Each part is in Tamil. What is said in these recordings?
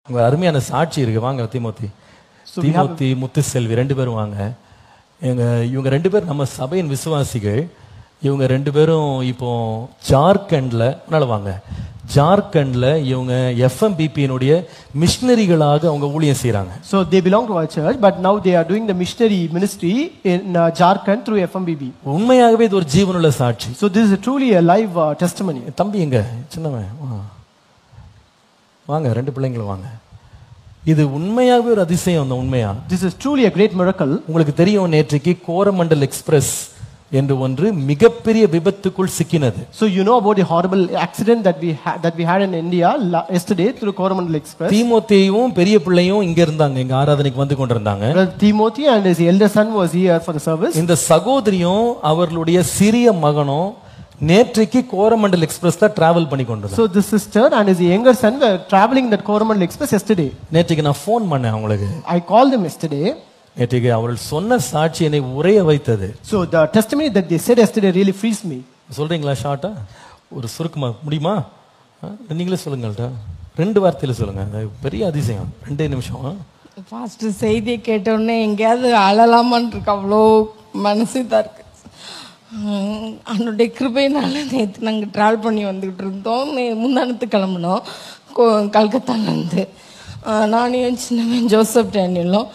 உங்க அருமையான சாட்சி இருக்கு வாங்க தீமோத்தி தீமோத்தி முத்துசெல்வி ரெண்டு பேரும் வாங்க எங்க இவங்க ரெண்டு பேரும் நம்ம சபையின் விசுவாசிகள் இவங்க ரெண்டு பேரும் இப்போ ஜார்க்கண்ட்ல அதனால வாங்க ஜார்க்கண்ட்ல இவங்க எஃப்எம்பிபியினுடைய மிஷினரிகளாக அவங்க ஊழியம் செய்றாங்க So they belong to our church, but now they are doing the missionary ministry in uh, Jharkhand through FMBB. உண்மையாகவே இது ஒரு ஜீவனுள்ள சாட்சி So this is truly a live uh, testimony. தம்பி எங்க சின்னவன் வா. வாங்க ரெண்டு பிள்ளைங்களும் வாங்க இது உண்மையாகவே ஒரு அதிசயம் அந்த உண்மையா This is truly a great miracle. உங்களுக்கு தெரியும் நேற்றைக்கு கோரமண்டல் எக்ஸ்பிரஸ் என்று ஒன்று மிகப்பெரிய விபத்துக்குள் சிக்கினது So you know about the horrible accident that we had that we had in India la- yesterday through Coromandel Express. தீமோத்தேயும் பெரிய பிள்ளையும் இங்க இருந்தாங்க எங்க ஆராதனைக்கு வந்து கொண்டிருந்தாங்க Brother Timothy and his elder son was here for the service. இந்த சகோதரியும் அவர்களுடைய சிறிய மகனும் நேற்றைக்கு கோரமண்டல் எக்ஸ்பிரஸ் தான் டிராவல் பண்ணி கொண்டிருந்தாங்க So this sister and his younger son were traveling in that Coromandel Express yesterday. நேற்றைக்கு நான் ஃபோன் பண்ணேன் அவங்களுக்கு I called them yesterday. நேற்றைக்கு அவர்கள் சொன்ன சாட்சி என்னை உரைய வைத்தது So the testimony that they said yesterday really frees me. சொல்றீங்களா ஷார்ட்டா ஒரு சுருக்கமா முடியுமா ஆ? நீங்களே சொல்லுங்கள்டா ரெண்டு வார்த்தையில சொல்லுங்க அது பெரிய அதிசயம் ரெண்டே நிமிஷம் ஆ? ஃபர்ஸ்ட் செய்தியை கேட்டோடனே எங்கேயாவது அழலாமான்னு இருக்கு அவ்வளோ மனசு இதாக இருக்கு உம், அவனுடைய கிருபையினால நேற்று நாங்கள் ட்ராவல் பண்ணி வந்துக்கிட்டு இருந்தோம் நே- முந்தானத்து கிளம்புனோம் கோ கல்கத்தாலேருந்து நானும் என் சின்னவன் ஜோசப் டேனியலும்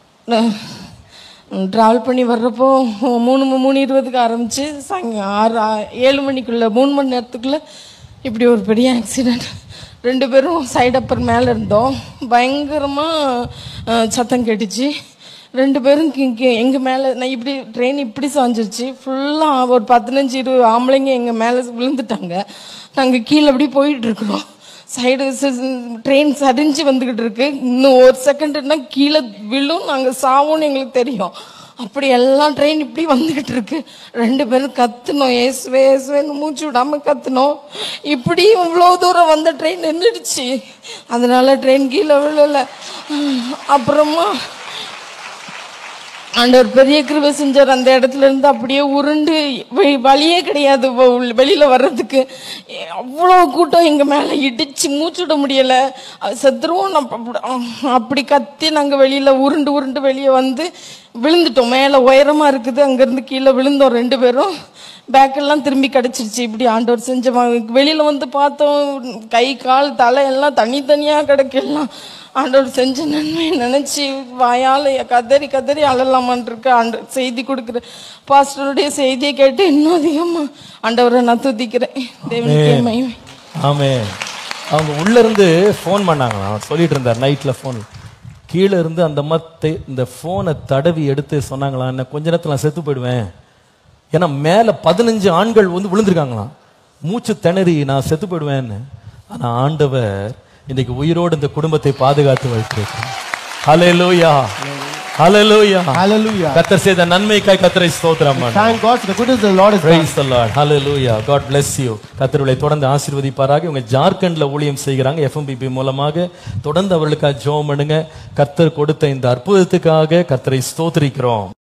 ட்ராவல் பண்ணி வர்றப்போ மூணு மூணு இருபதுக்கு ஆரம்பித்து சாயங்காலம் ஆறு ஆ- ஏழு மணிக்குள்ளே மூணு மணி நேரத்துக்குள்ளே இப்படி ஒரு பெரிய ஆக்சிடெண்ட் ரெண்டு பேரும் சைடு அப்பர் மேலே இருந்தோம் பயங்கரமாக சத்தம் கேட்டுச்சு ரெண்டு பேரும் எங்கள் மேலே நான் இப்படி ட்ரெயின் இப்படி சாஞ்சிருச்சு ஃபுல்லாக ஒரு பதினஞ்சு இருபது ஆம்பளைங்க எங்கள் மேலே விழுந்துட்டாங்க நாங்கள் கீழே அப்படி போயிட்டு இருக்கிறோம் சைடு ட்ரெயின் சரிஞ்சு வந்துக்கிட்டு இருக்கு இன்னும் ஒரு செகண்ட்னா கீழே விழும் நாங்கள் சாவோன்னு எங்களுக்கு தெரியும் அப்படி எல்லாம் ட்ரெயின் இப்படி வந்துக்கிட்டு இருக்கு ரெண்டு பேரும் கத்துனோம் ஏசுவே ஏசுவேன்னு மூச்சு விடாம கத்துனோம் இப்படி இவ்வளோ தூரம் வந்த ட்ரெயின் நின்றுடுச்சு அதனால ட்ரெயின் கீழே விழல அப்புறமா ஆண்டவர் பெரிய கிருபை செஞ்சார் அந்த இடத்துல இருந்து அப்படியே உருண்டு வெ- வழியே கிடையாது வ- உள்ள- வெளியில வர்றதுக்கு எ- அவ்வளோ கூட்டம் எங்க மேல இடிச்சு மூச்சு விட முடியல அது செத்துருவோம் நம்ம அப்படி- அஹ் அப்படி கத்தி நாங்க வெளியில உருண்டு உருண்டு வெளியே வந்து விழுந்துட்டோம் மேல உயரமா இருக்குது அங்கிருந்து கீழே விழுந்தோம் ரெண்டு பேரும் பேக்கெல்லாம் திரும்பி கிடச்சிருச்சு இப்படி ஆண்டவர் செஞ்ச மா- வெளியில வந்து பார்த்தோம் கை கால் தலை எல்லாம் தனித்தனியா கிடக்கு எல்லாம் ஆண்டவர் செஞ்ச நன்மை நினைச்சு வாயால கதறி கதறி அழலாமான் இருக்க ஆண்டு செய்தி கொடுக்குற பாஸ்டருடைய செய்தியை கேட்டு இன்னும் அதிகமா ஆண்டவரை நான் துதிக்கிறேன் தேவனுக்கே மகிமை ஆமே அவங்க உள்ள இருந்து ஃபோன் பண்ணாங்களாம் அவர் சொல்லிட்டு இருந்தார் நைட்ல ஃபோன் கீழே இருந்து அந்த மத்தை இந்த ஃபோனை தடவி எடுத்து சொன்னாங்களாம் என்ன கொஞ்ச நேரத்துல நான் செத்து போயிடுவேன் ஏன்னா மேல பதினஞ்சு ஆண்கள் வந்து விழுந்திருக்காங்களாம் மூச்சு திணறி நான் செத்து போயிடுவேன்னு ஆனா ஆண்டவர் இன்னைக்கு உயிரோடு இந்த குடும்பத்தை பாதுகாத்து வைத்திருக்கிறார் ஹalleluya ஹalleluya Hallelujah. கத்தர் செய்த நன்மைக்காய் கத்தரை ஸ்தோத்திரம் பண்ணு. Thank God for the goodness the Lord has done. Praise the Lord. Hallelujah. God bless you. கர்த்தர்களை தொடர்ந்து ஆசீர்வதிப்பாராக இவங்க ஜார்க்கண்ட்ல ஊழியம் செய்கிறாங்க எஃப்எம்பிபி மூலமாக தொடர்ந்து அவர்களுக்காக ஜெபம் பண்ணுங்க கர்த்தர் கொடுத்த இந்த அற்புதத்துக்காக கர்த்தரை ஸ்தோத்திரிக்கிறோம்